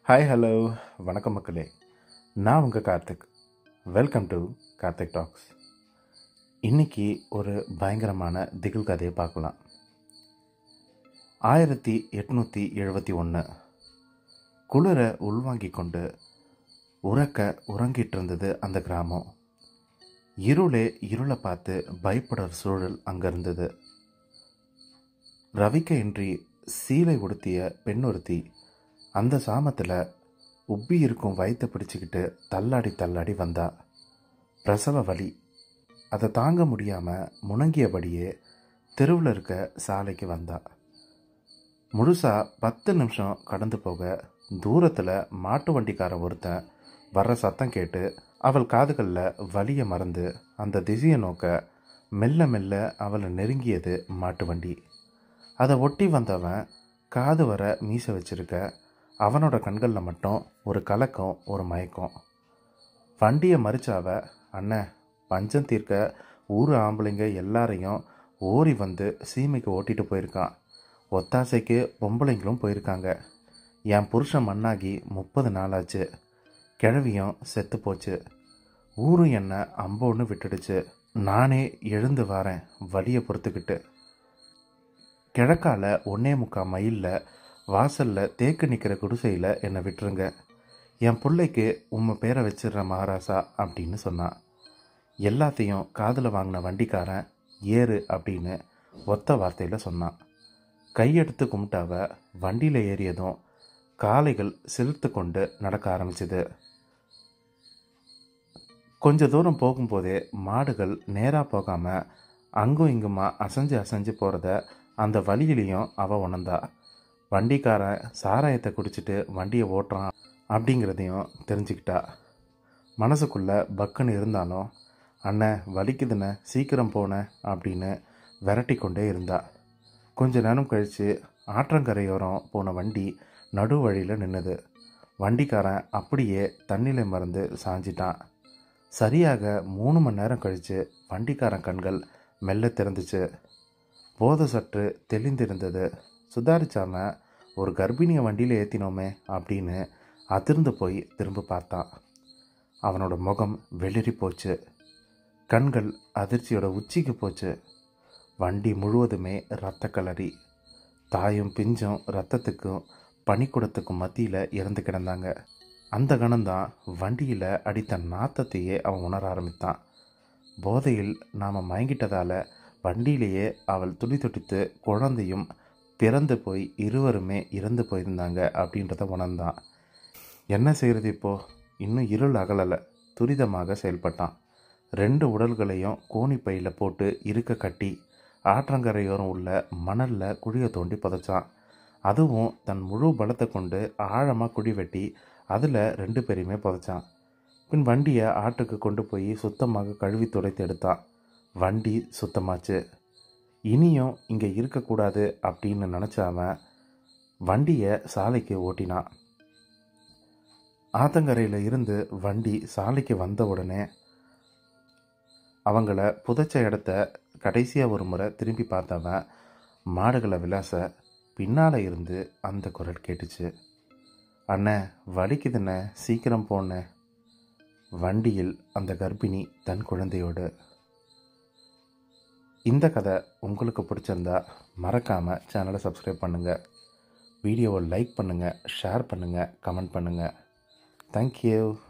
hi hello வணக்கம் மக்களே நான் உங்கள் Karthik welcome to Karthik talks இன்னைக்கு ஒரு பயங்கரமான திகில் கதையை பார்க்கலாம் ஆயிரத்தி எட்நூற்றி எழுபத்தி ஒன்று குளிர உள்வாங்கிக் கொண்டு உறக்க உறங்கிட்டு இருந்தது அந்த கிராமம் இருளே இருளை பார்த்து பயப்படுற சூழல் அங்கே இருந்தது ரவிக்க இன்றி சீலை உடுத்திய பெண்ணொருத்தி அந்த சாமத்தில் உப்பி இருக்கும் வயித்தை பிடிச்சிக்கிட்டு தள்ளாடி தள்ளாடி வந்தா பிரசவ வலி அதை தாங்க முடியாமல் முணங்கியபடியே தெருவில் இருக்க சாலைக்கு வந்தா முழுசா பத்து நிமிஷம் கடந்து போக தூரத்தில் மாட்டு வண்டிக்கார ஒருத்தன் வர்ற சத்தம் கேட்டு அவள் காதுகளில் வலியை மறந்து அந்த திசையை நோக்க மெல்ல மெல்ல அவளை நெருங்கியது மாட்டு வண்டி அதை ஒட்டி வந்தவன் காது வர மீசை வச்சிருக்க அவனோட கண்களில் மட்டும் ஒரு கலக்கம் ஒரு மயக்கம் வண்டியை மறிச்சாவ அண்ணன் பஞ்சம் தீர்க்க ஊர் ஆம்பளைங்க எல்லாரையும் ஓடி வந்து சீமைக்கு ஓட்டிட்டு போயிருக்கான் ஒத்தாசைக்கு பொம்பளைங்களும் போயிருக்காங்க என் புருஷன் மண்ணாகி முப்பது நாளாச்சு கிழவியும் செத்து போச்சு ஊரும் என்ன அம்போன்னு விட்டுடுச்சு நானே எழுந்து வரேன் வலியை பொறுத்துக்கிட்டு கிழக்கால ஒன்னே முக்கா மைலில் வாசலில் தேக்கு நிற்கிற குடிசையில் என்னை விட்டுருங்க என் பிள்ளைக்கு உம்மை பேரை வச்சிடுற மகாராசா அப்படின்னு சொன்னான் எல்லாத்தையும் காதில் வாங்கின வண்டிக்காரன் ஏறு அப்படின்னு ஒத்த வார்த்தையில் சொன்னான் கையெடுத்து கும்பிட்டாவ வண்டியில் ஏறியதும் காளைகள் செலுத்து கொண்டு நடக்க ஆரம்பிச்சது கொஞ்ச தூரம் போகும்போதே மாடுகள் நேராக போகாமல் அங்கும் இங்குமா அசைஞ்சு அசைஞ்சு போகிறத அந்த வழியிலையும் அவள் உணர்ந்தா வண்டிக்காரன் சாராயத்தை குடிச்சிட்டு வண்டியை ஓட்டுறான் அப்படிங்கிறதையும் தெரிஞ்சுக்கிட்டா மனசுக்குள்ளே பக்குன்னு இருந்தாலும் அண்ணன் வலிக்குதுண்ணே சீக்கிரம் போனேன் அப்படின்னு விரட்டி கொண்டே இருந்தா கொஞ்ச நேரம் கழித்து ஆற்றங்கரையோரம் போன வண்டி நடு வழியில் நின்றுது வண்டிக்காரன் அப்படியே தண்ணியில் மறந்து சாஞ்சிட்டான் சரியாக மூணு மணி நேரம் கழித்து வண்டிக்காரன் கண்கள் மெல்ல திறந்துச்சு போதை சற்று தெளிந்திருந்தது சுதாரிச்சாம ஒரு கர்ப்பிணியை வண்டியில் ஏற்றினோமே அப்படின்னு அதிர்ந்து போய் திரும்ப பார்த்தான் அவனோட முகம் வெளிரி போச்சு கண்கள் அதிர்ச்சியோட உச்சிக்கு போச்சு வண்டி முழுவதுமே இரத்த கலரி தாயும் பிஞ்சும் ரத்தத்துக்கும் பனிக்குடத்துக்கும் மத்தியில் இறந்து கிடந்தாங்க அந்த கணம்தான் வண்டியில் அடித்த நாத்தத்தையே அவன் உணர ஆரம்பித்தான் போதையில் நாம் மயங்கிட்டதால் வண்டியிலேயே அவள் துடி துடித்து குழந்தையும் பிறந்து போய் இருவருமே இறந்து போயிருந்தாங்க அப்படின்றத உணர்ந்தான் என்ன செய்கிறது இப்போது இன்னும் இருள் அகலலை துரிதமாக செயல்பட்டான் ரெண்டு உடல்களையும் கோணிப்பையில் போட்டு இருக்க கட்டி ஆற்றங்கரையோரம் உள்ள மணலில் குழியை தோண்டி புதைச்சான் அதுவும் தன் முழு பலத்தை கொண்டு ஆழமாக குழி வெட்டி அதில் ரெண்டு பேரையுமே புதைச்சான் பின் வண்டியை ஆற்றுக்கு கொண்டு போய் சுத்தமாக கழுவி துடைத்து எடுத்தான் வண்டி சுத்தமாச்சு இனியும் இங்கே இருக்கக்கூடாது அப்படின்னு நினச்சாவன் வண்டியை சாலைக்கு ஓட்டினான் ஆத்தங்கரையில் இருந்து வண்டி சாலைக்கு வந்த உடனே அவங்கள புதைச்ச இடத்த கடைசியாக ஒரு முறை திரும்பி பார்த்தவன் மாடுகளை விளாச பின்னால் இருந்து அந்த குரல் கேட்டுச்சு அண்ணே வலிக்குதுண்ணே சீக்கிரம் போண்ணே வண்டியில் அந்த கர்ப்பிணி தன் குழந்தையோடு இந்த கதை உங்களுக்கு பிடிச்சிருந்தா மறக்காமல் சேனலை சப்ஸ்கிரைப் பண்ணுங்கள் வீடியோவை லைக் பண்ணுங்கள் ஷேர் பண்ணுங்கள் கமெண்ட் பண்ணுங்கள் தேங்க்யூ